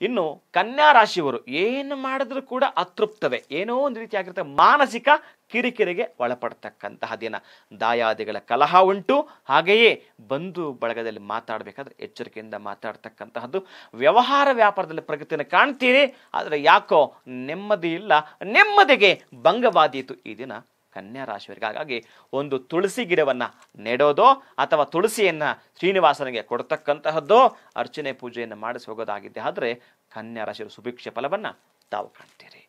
ಇನ್ನು ಕನ್ಯಾ ರಾಶಿಯವರು ಏನು ಮಾಡಿದ್ರೂ ಕೂಡ ಅತೃಪ್ತವೇ ಏನೋ ಒಂದು ರೀತಿಯಾಗಿರುತ್ತೆ ಮಾನಸಿಕ ಕಿರಿಕಿರಿಗೆ ಒಳಪಡ್ತಕ್ಕಂತಹ ದಿನ ದಾಯಾದಿಗಳ ಕಲಹ ಉಂಟು ಹಾಗೆಯೇ ಬಂಧು ಬಳಗದಲ್ಲಿ ಮಾತಾಡಬೇಕಾದ್ರೆ ಎಚ್ಚರಿಕೆಯಿಂದ ಮಾತಾಡ್ತಕ್ಕಂತಹದ್ದು ವ್ಯವಹಾರ ವ್ಯಾಪಾರದಲ್ಲಿ ಪ್ರಗತಿಯನ್ನು ಕಾಣ್ತೀರಿ ಆದರೆ ಯಾಕೋ ನೆಮ್ಮದಿ ಇಲ್ಲ ನೆಮ್ಮದಿಗೆ ಭಂಗವಾದೀತು ಈ ದಿನ ಕನ್ಯಾ ರಾಶಿಯವರಿಗೆ ಹಾಗಾಗಿ ಒಂದು ತುಳಸಿ ಗಿಡವನ್ನ ನೆಡೋದೋ ಅಥವಾ ತುಳಸಿಯನ್ನ ಶ್ರೀನಿವಾಸನಿಗೆ ಕೊಡ್ತಕ್ಕಂತಹದ್ದೋ ಅರ್ಚನೆ ಪೂಜೆಯನ್ನು ಮಾಡಿಸಿ ಹೋಗೋದಾಗಿದ್ದೆ ಆದರೆ ಕನ್ಯಾ ರಾಶಿಯ ಸುಭಿಕ್ಷ ಫಲವನ್ನ ತಾವು ಕಾಣ್ತೀರಿ